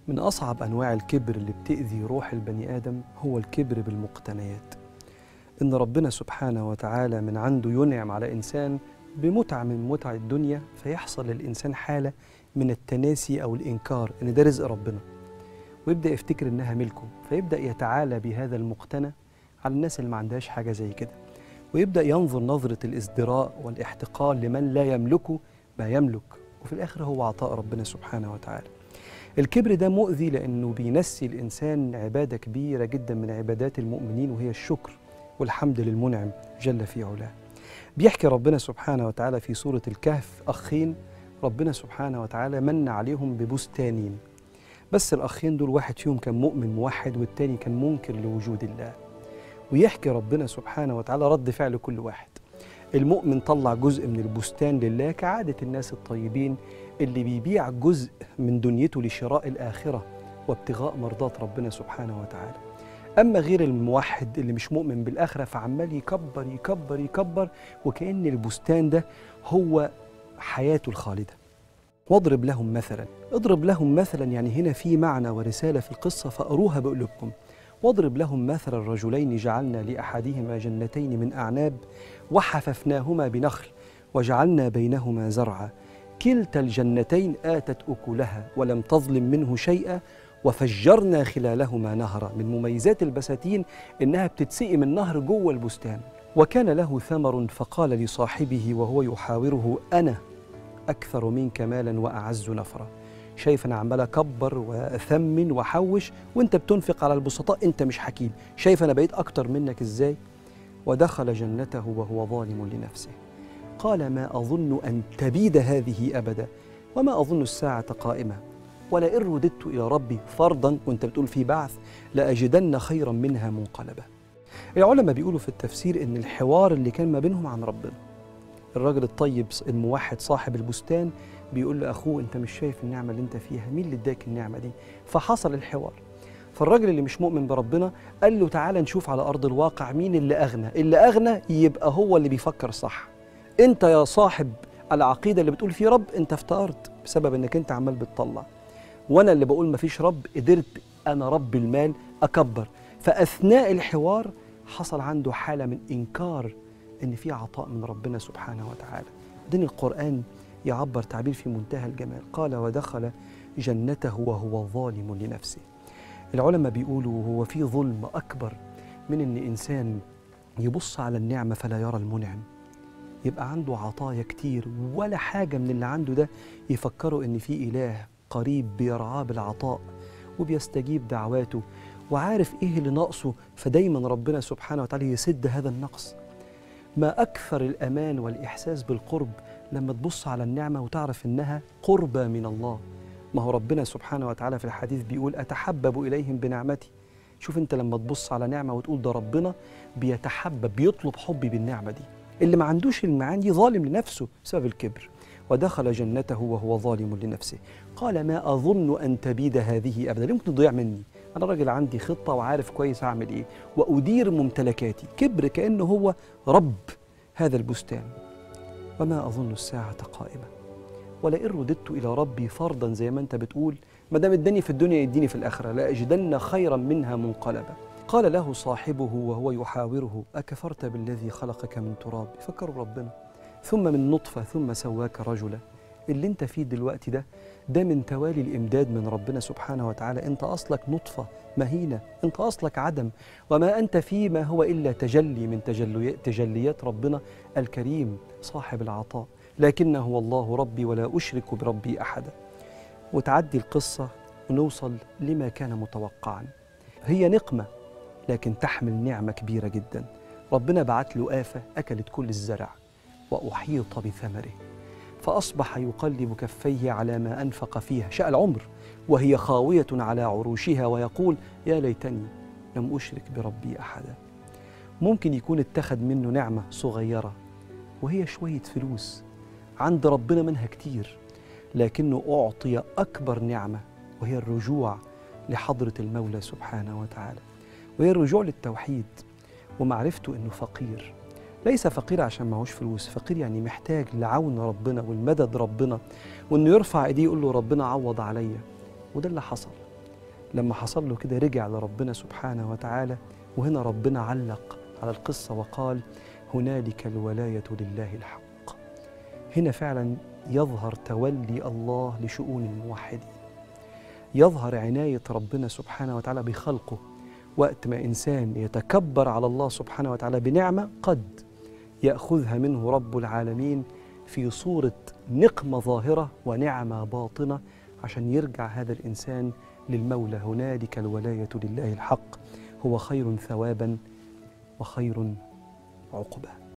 من أصعب أنواع الكبر اللي بتأذي روح البني آدم هو الكبر بالمقتنيات إن ربنا سبحانه وتعالى من عنده ينعم على إنسان بمتعة من متع الدنيا فيحصل للإنسان حالة من التناسي أو الإنكار إن ده رزق ربنا ويبدأ يفتكر إنها ملكه فيبدأ يتعالى بهذا المقتنى على الناس اللي ما عندهاش حاجة زي كده ويبدأ ينظر نظرة الازدراء والاحتقار لمن لا يملكه ما يملك وفي الآخر هو عطاء ربنا سبحانه وتعالى الكبر ده مؤذي لأنه بينسي الإنسان عبادة كبيرة جدا من عبادات المؤمنين وهي الشكر والحمد للمنعم جل في علاه بيحكي ربنا سبحانه وتعالى في سورة الكهف أخين ربنا سبحانه وتعالى من عليهم ببستانين بس الأخين دول واحد فيهم كان مؤمن موحد والتاني كان منكر لوجود الله ويحكي ربنا سبحانه وتعالى رد فعل كل واحد المؤمن طلع جزء من البستان لله كعادة الناس الطيبين اللي بيبيع جزء من دنيته لشراء الآخرة وابتغاء مرضات ربنا سبحانه وتعالى أما غير الموحد اللي مش مؤمن بالآخرة فعمال يكبر يكبر يكبر وكأن البستان ده هو حياته الخالدة واضرب لهم مثلا اضرب لهم مثلا يعني هنا في معنى ورسالة في القصة فأروها بقلوبكم واضرب لهم مثل الرجلين جعلنا لأحدهما جنتين من أعناب وحففناهما بنخل وجعلنا بينهما زرعا كلتا الجنتين آتت أكلها ولم تظلم منه شيئا وفجرنا خلالهما نهرا من مميزات البساتين إنها بتتسقي من نهر جوه البستان وكان له ثمر فقال لصاحبه وهو يحاوره أنا أكثر منك مالا وأعز نفرا شايف أنا عمال أكبر وأثمن وأحوش وأنت بتنفق على البسطاء أنت مش حكيم شايف أنا بقيت أكتر منك إزاي ودخل جنته وهو ظالم لنفسه قال ما أظن أن تبيد هذه أبدا وما أظن الساعة قائمة ولئن رددت إلى ربي فرضا وأنت بتقول في بعث لأجدن خيرا منها منقلبا العلماء بيقولوا في التفسير إن الحوار اللي كان ما بينهم عن ربنا الراجل الطيب الموحد صاحب البستان بيقول لأخوه أنت مش شايف النعمة اللي أنت فيها مين اللي اداك النعمة دي فحصل الحوار فالراجل اللي مش مؤمن بربنا قال له تعالى نشوف على أرض الواقع مين اللي أغنى اللي أغنى يبقى هو اللي بيفكر صح أنت يا صاحب العقيدة اللي بتقول في رب أنت افتقرت بسبب أنك أنت عمال بتطلع وأنا اللي بقول مفيش رب قدرت أنا رب المال أكبر فأثناء الحوار حصل عنده حالة من إنكار إن في عطاء من ربنا سبحانه وتعالى دين القرآن يعبر تعبير في منتهى الجمال قال ودخل جنته وهو ظالم لنفسه العلماء بيقولوا هو في ظلم أكبر من إن إنسان يبص على النعمة فلا يرى المنعم يبقى عنده عطايا كتير ولا حاجة من اللي عنده ده يفكروا إن في إله قريب بيرعاه بالعطاء وبيستجيب دعواته وعارف إيه اللي ناقصه فدايما ربنا سبحانه وتعالى يسد هذا النقص ما أكثر الأمان والإحساس بالقرب لما تبص على النعمة وتعرف إنها قربة من الله ما هو ربنا سبحانه وتعالى في الحديث بيقول أتحبب إليهم بنعمتي شوف أنت لما تبص على نعمة وتقول ده ربنا بيتحبب بيطلب حبي بالنعمة دي اللي ما عندوش المعاني دي ظالم لنفسه بسبب الكبر ودخل جنته وهو ظالم لنفسه قال ما أظن أن تبيد هذه أبدا يمكن تضيع مني أنا راجل عندي خطة وعارف كويس هعمل إيه وأدير ممتلكاتي كبر كأنه هو رب هذا البستان وما أظن الساعة قائمة ولئن رددت إلى ربي فرضا زي ما أنت بتقول ما دام اداني في الدنيا يديني في الآخرة لأجدن خيرا منها منقلبا قال له صاحبه وهو يحاوره أكفرت بالذي خلقك من تراب فكروا ربنا ثم من نطفة ثم سواك رجلا اللي انت فيه دلوقتي ده ده من توالي الإمداد من ربنا سبحانه وتعالى أنت أصلك نطفة مهينة أنت أصلك عدم وما أنت فيه ما هو إلا تجلي من تجلي تجليات ربنا الكريم صاحب العطاء لكنه هو الله ربي ولا أشرك بربي أحدا وتعدي القصة ونوصل لما كان متوقعا هي نقمة لكن تحمل نعمة كبيرة جدا ربنا بعت له آفة أكلت كل الزرع وأحيط بثمره فأصبح يقلب كفيه على ما أنفق فيها شاء العمر وهي خاوية على عروشها ويقول يا ليتني لم أشرك بربي أحدا ممكن يكون اتخذ منه نعمة صغيرة وهي شوية فلوس عند ربنا منها كتير لكنه أعطي أكبر نعمة وهي الرجوع لحضرة المولى سبحانه وتعالى وهي الرجوع للتوحيد ومعرفته أنه فقير ليس فقير عشان معهوش فلوس فقير يعني محتاج لعون ربنا والمدد ربنا وانه يرفع ايديه يقول له ربنا عوض عليا وده اللي حصل لما حصل له كده رجع لربنا سبحانه وتعالى وهنا ربنا علق على القصة وقال هنالك الولاية لله الحق هنا فعلا يظهر تولي الله لشؤون الموحدين يظهر عناية ربنا سبحانه وتعالى بخلقه وقت ما إنسان يتكبر على الله سبحانه وتعالى بنعمة قد يأخذها منه رب العالمين في صورة نقمة ظاهرة ونعمة باطنة عشان يرجع هذا الإنسان للمولى هنالك الولاية لله الحق هو خير ثوابا وخير عقبا